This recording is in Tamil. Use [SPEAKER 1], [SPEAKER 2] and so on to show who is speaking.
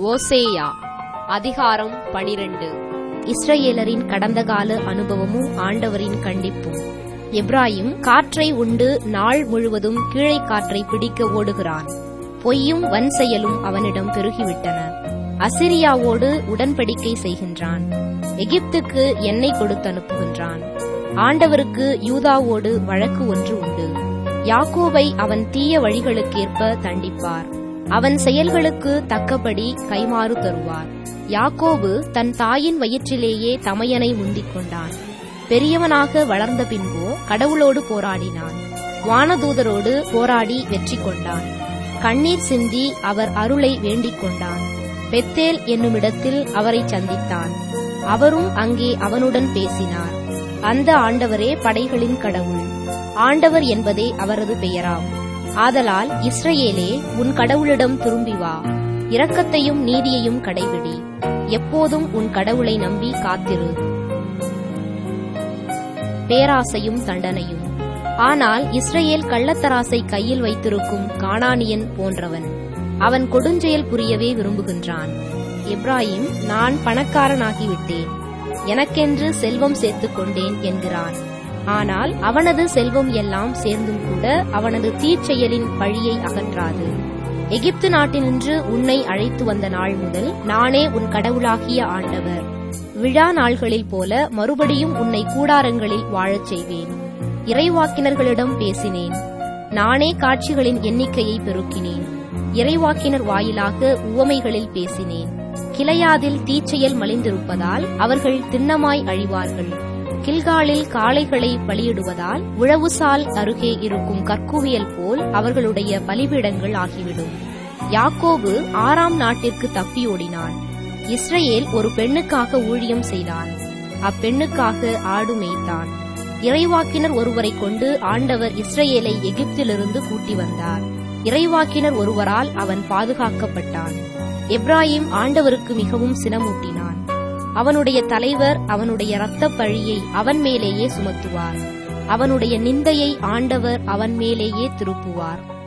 [SPEAKER 1] ஓசேயா அதிகாரம் பனிரெண்டு
[SPEAKER 2] இஸ்ரவேலரின் கடந்த கால அனுபவமும் ஆண்டவரின் கண்டிப்பும் எப்ராயிம் காற்றை உண்டு நாள் முழுவதும் கீழே காற்றை பிடிக்க ஓடுகிறான் பொய்யும் வன் செயலும் அவனிடம் பெருகிவிட்டன அசிரியாவோடு உடன்படிக்கை செய்கின்றான் எகிப்துக்கு எண்ணெய் கொடுத்து அனுப்புகின்றான் ஆண்டவருக்கு யூதாவோடு வழக்கு ஒன்று உண்டு யாக்கோபை அவன் தீய வழிகளுக்கேற்ப தண்டிப்பார் அவன் செயல்களுக்கு தக்கபடி கைமாறு தருவார் யாக்கோபு தன் தாயின் வயிற்றிலேயே தமையனை முந்திக் கொண்டான் பெரியவனாக வளர்ந்த பின்போ கடவுளோடு போராடினான் வானதூதரோடு போராடி வெற்றி கொண்டான் கண்ணீர் சிந்தி அவர் அருளை வேண்டிக் கொண்டான் பெத்தேல் என்னுமிடத்தில் அவரை சந்தித்தான் அவரும் அங்கே அவனுடன் பேசினார் அந்த ஆண்டவரே படைகளின் கடவுள் ஆண்டவர் என்பதே அவரது பெயராம் ஆதலால் இஸ்ரவேலே உன் கடவுளிடம் திரும்பி வா இரக்கத்தையும் நீதியையும் கடைபிடி எப்போதும் உன் கடவுளை நம்பி காத்திரு பேராசையும் தண்டனையும் ஆனால் இஸ்ரவேல் கள்ளத்தராசை கையில் வைத்திருக்கும் கானானியன் போன்றவன் அவன் கொடுஞ்செயல் புரியவே விரும்புகின்றான் எப்ராஹிம் நான் பணக்காரனாகிவிட்டேன் எனக்கென்று செல்வம் சேர்த்துக் கொண்டேன் என்கிறான் ஆனால் அவனது செல்வம் எல்லாம் சேர்ந்தும் கூட அவனது தீச்செயலின் பழியை அகற்றாது எகிப்து நாட்டினின்று உன்னை அழைத்து வந்த நாள் முதல் நானே உன் கடவுளாகிய ஆண்டவர் விழா நாள்களில் போல மறுபடியும் உன்னை கூடாரங்களில் வாழச் செய்வேன் இறைவாக்கினர்களிடம் பேசினேன் நானே காட்சிகளின் எண்ணிக்கையை பெருக்கினேன் இறைவாக்கினர் வாயிலாக உவமைகளில் பேசினேன் கிளையாதில் தீச்செயல் மலிந்திருப்பதால் அவர்கள் திண்ணமாய் அழிவார்கள் கில்காலில் காளைகளை பலியிடுவதால் உழவுசால் அருகே இருக்கும் கற்குவியல் போல் அவர்களுடைய பலிபீடங்கள் ஆகிவிடும் யாக்கோபு ஆறாம் நாட்டிற்கு தப்பியோடினான் இஸ்ரேல் ஒரு பெண்ணுக்காக ஊழியம் செய்தான் அப்பெண்ணுக்காக ஆடு மேய்த்தான் இறைவாக்கினர் ஒருவரை கொண்டு ஆண்டவர் இஸ்ரேலை எகிப்திலிருந்து கூட்டி வந்தார் இறைவாக்கினர் ஒருவரால் அவன் பாதுகாக்கப்பட்டான் எப்ராஹிம் ஆண்டவருக்கு மிகவும் சினமூட்டினான் அவனுடைய தலைவர் அவனுடைய இரத்தப் பழியை அவன் மேலேயே சுமத்துவார் அவனுடைய நிந்தையை ஆண்டவர் அவன் மேலேயே திருப்புவார்